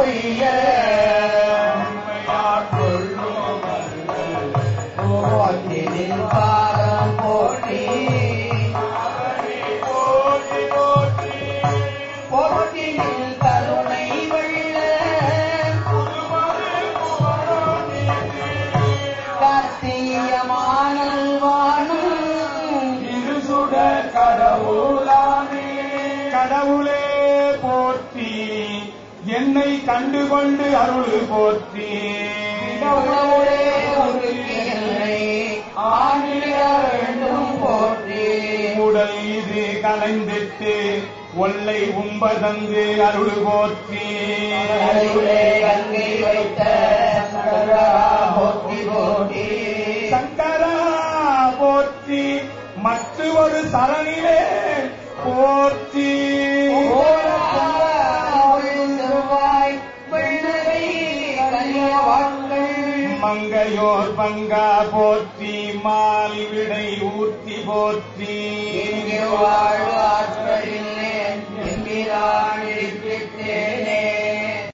பொய்ய போற்றினில் பாதம் போற்றி போற்றினில் கருணை வெள்ள கார்த்தியமானல் வானும் இருசுடர் கடவுளானே கடவுளே போற்றி என்னை கண்டுகொண்டு அருள் போற்றி உணவுளே உருக்கி என்னை ஆண்டிட வேண்டும் போற்றி உடல் இது கலைந்திட்டு ஒல்லை உம்பதந்து அருள் போற்றி அருளே கங்கை வைத்த சங்கரா போற்றி போற்றி சங்கரா போற்றி மற்ற ஒரு சரணிலே போற்றி செவ்வாய் வெள்ளரை கல்யாவான்கள் மங்கையோர் பங்கா போற்றி மால் விடை ஊற்றி போற்றி இங்கே வாழ்வாற்றலில் எம்பிரானே